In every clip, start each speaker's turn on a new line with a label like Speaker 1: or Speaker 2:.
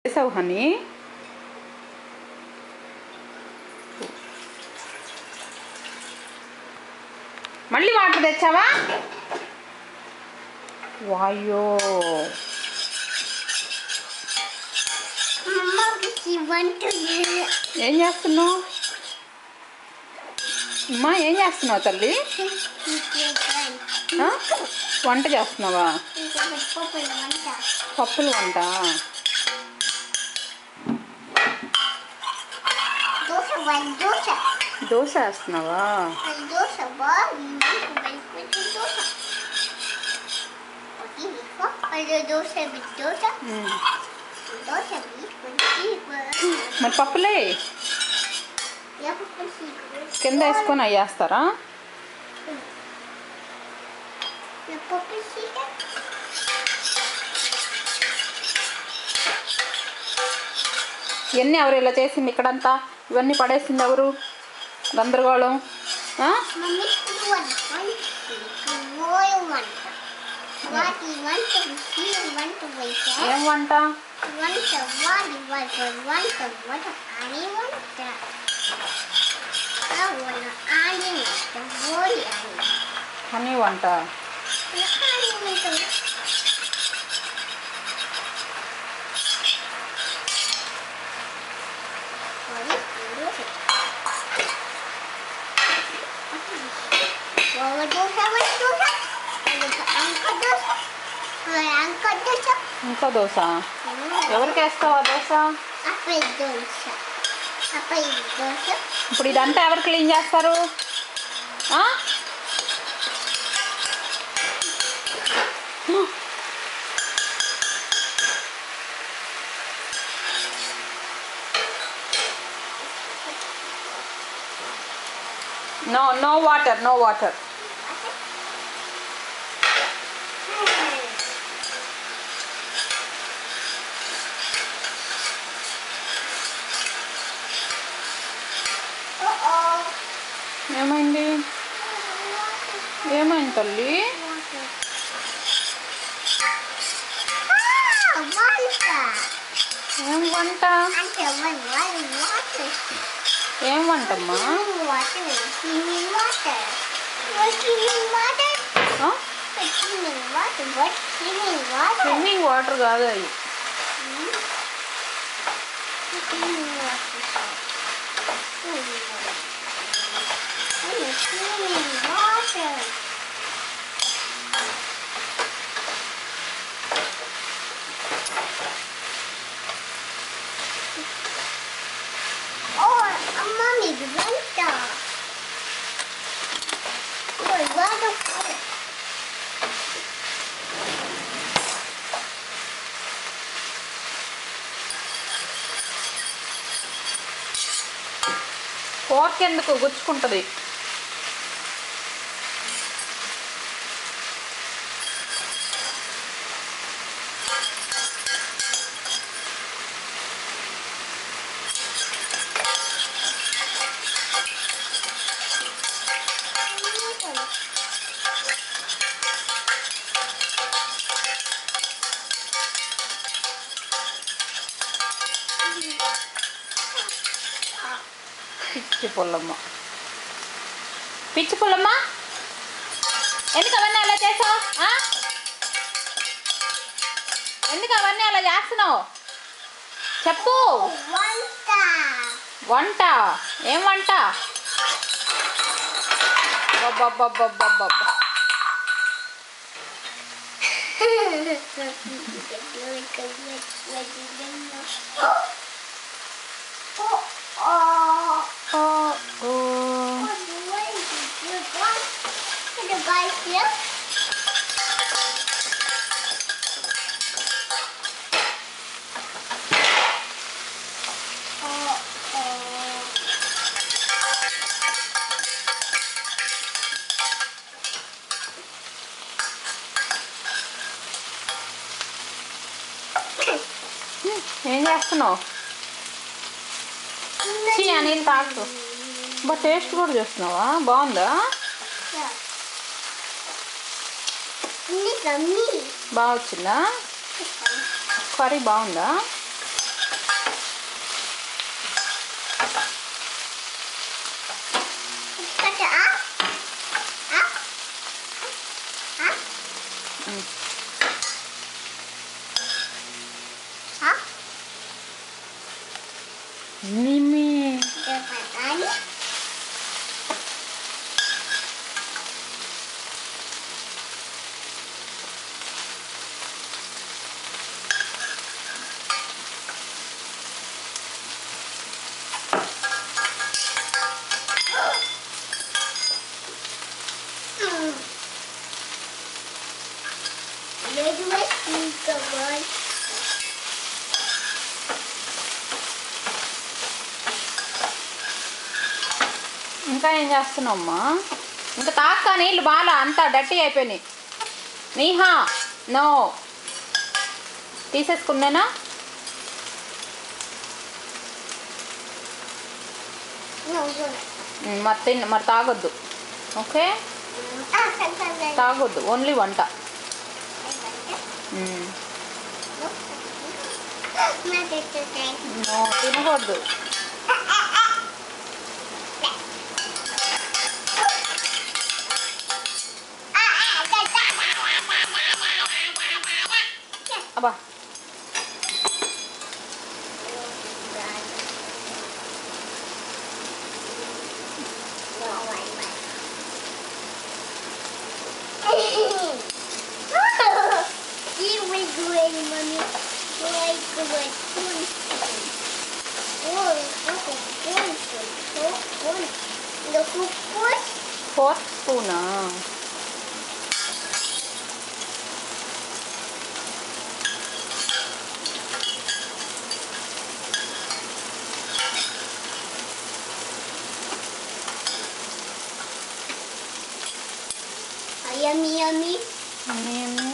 Speaker 1: చేసావు హనీ మళ్ళీ వాటర్ తెచ్చావా వాయో
Speaker 2: Mama, she want to do
Speaker 1: ఏం చేస్తున్నావు అమ్మా ఏం చేస్తున్నావు తల్లి ఆ? వంట చేస్తున్నావా పప్పులు వంట
Speaker 2: దోశ వన్ దోశ
Speaker 1: దోశ వేస్తున్నావా
Speaker 2: వన్ దోశ బా దోశ అది దోశ బిట్ దోశ
Speaker 1: ఉమ్.
Speaker 2: దోశ బిట్
Speaker 1: మరి పప్పులే కింద వేసుకొని అయ్యేస్తారా ఇవన్నీ ఎవరు ఇలా చేసింది ఇక్కడంతా ఇవన్నీ పడేసింది ఎవరు గందరగోళం ఆ?
Speaker 2: మమ్మీ వన్ వన్ ఓయ్ వన్ వాటి వంట సీల్ వంట వైతే
Speaker 1: ఏం వంట
Speaker 2: వంట వాడి వంట వంట వంట అని వంట అవున అని వంట ఓడి అని
Speaker 1: హనీ వంట
Speaker 2: అని వంట Bawa dosa, bawa dosa. Angkat dosa. Angkat dosa.
Speaker 1: ఇంకా దోశ ఎవరికి వేస్తావా dosa
Speaker 2: Apa itu dosa? Apa itu dosa?
Speaker 1: ఇప్పుడు ఇదంతా ఎవరు క్లీన్ చేస్తారు ఆ? No no water no water
Speaker 2: Oh oh.
Speaker 1: ఏమైంది ఏమైంది తల్లి
Speaker 2: Ah, water.
Speaker 1: ఏం వంట
Speaker 2: Ante one one water.
Speaker 1: ఏం వంటమ్మా
Speaker 2: Water. Swimming water. What swimming water?
Speaker 1: ఆ?
Speaker 2: What swimming water? What swimming water?
Speaker 1: Swimming water కాదు అవి
Speaker 2: Swimming water. Swimming water. Swimming water. Oh, a mommy's winter. Oh, what a
Speaker 1: fork ఎందుకు గుచ్చుకుంటుంది పిచ్చి పుల్లమ్మ పిచ్చి పుల్లమ్మ ఎందుకు అవన్నీ అలా చేసావు ఎందుకు అవన్నీ అలా చేస్తున్నావు చెప్పు
Speaker 2: Wanta.
Speaker 1: వంట ఏం వంట అబ్బబ్బబ్బబ్బబ్బబ్బ.
Speaker 2: oh, oh.
Speaker 1: Oh, oh.
Speaker 2: The guy here. Oh, oh.
Speaker 1: ఏం చేస్తున్నావు చీ అనిల్ తాకు బా టేస్ట్ కూడా చూస్తున్నావా బాగుందా
Speaker 2: Yeah. Ini kami.
Speaker 1: బాగా వచ్చిందా కర్రీ బాగుందా Nimmi
Speaker 2: Dapat ani. Where do I see the word?
Speaker 1: ఇంకా ఏం చేస్తున్నావమ్మా ఇంకా తాక్క నీళ్ళు బాగా అంతా డట్టి అయిపోయినాయి నీహా నో తీసేసుకున్నానా
Speaker 2: No, no.
Speaker 1: ఉమ్, మరి తిన్ మరి తాగొద్దు okay
Speaker 2: Ah, kan, kan, kan.
Speaker 1: తాగొద్దు ఓన్లీ వంట ఉమ్,
Speaker 2: Mati selesai.
Speaker 1: నో తినకూడదు అబ్బా
Speaker 2: Here we go, mommy. Like good spoon. Oh, look at spoon. So spoon. The hook push.
Speaker 1: Fourth స్పూనా
Speaker 2: Ah, yummy, yummy.
Speaker 1: ఏమి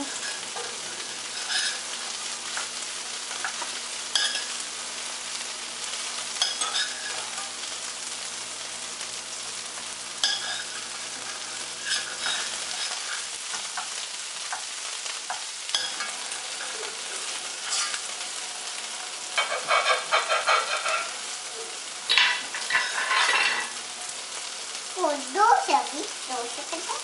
Speaker 2: Oh, dosa, big dosa ka na.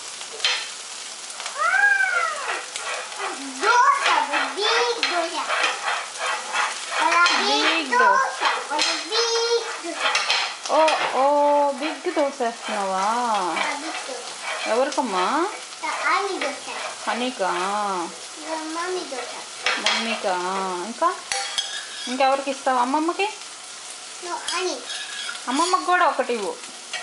Speaker 2: Ah! Dosa, big dosa. Wala big
Speaker 1: Big
Speaker 2: dosa. Wala big dosa.
Speaker 1: ఓ ఓ big dosa వేస్తున్నావా
Speaker 2: Wala big dosa.
Speaker 1: ఎవరికమ్మా
Speaker 2: Sa ani dosa.
Speaker 1: హనీకా
Speaker 2: Sa mami dosa.
Speaker 1: మమ్మీకా ఇంకా ఇంకెవరికి ఇస్తావు అమ్మమ్మకి
Speaker 2: No, ani.
Speaker 1: అమ్మమ్మకి కూడా ఒకటి ఇవ్వు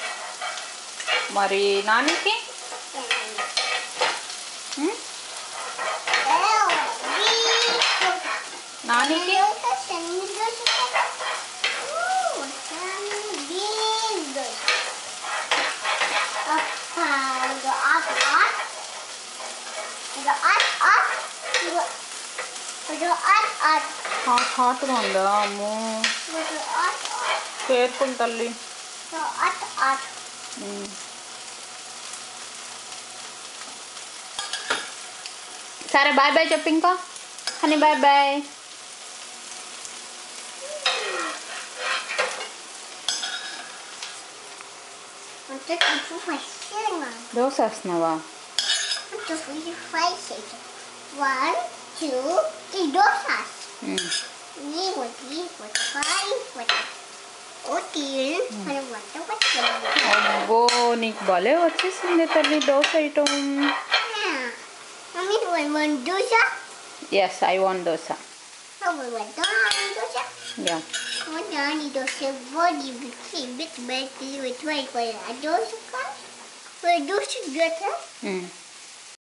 Speaker 1: మరి నానికి
Speaker 2: Yan, ani.
Speaker 1: ఉమ్?
Speaker 2: Eh, big dosa.
Speaker 1: నానికి
Speaker 2: Dosa, sa ni dosa ka. Oh, sa ni big dosa. Apa, go up, up. Go up, up. Go, go up, up.
Speaker 1: Hot హాట్గా ఉందా అమ్మో
Speaker 2: Go up, up.
Speaker 1: కేర్ఫుల్ తల్లి
Speaker 2: Go up, up.
Speaker 1: ఉమ్. సరే bye bye చెప్పు ఇంకా honey bye bye
Speaker 2: Want to do my cinema.
Speaker 1: Dosa వేస్తున్నావా
Speaker 2: Want to do five seconds. One, two, three dosas.
Speaker 1: Um.
Speaker 2: Three, one, three, one, five, one. Otil, one, one, one, one.
Speaker 1: అబ్బో నీకు భలే వచ్చేసింది తల్లి dosa item
Speaker 2: Yeah. Mommy, one, one dosa.
Speaker 1: Yes I want dosa
Speaker 2: Oh, one, one, Donny dosa.
Speaker 1: Yeah
Speaker 2: One Donny dosa. Body, bit, bit, bit, with white, one, a dosa. One dosa, dosa.
Speaker 1: Um.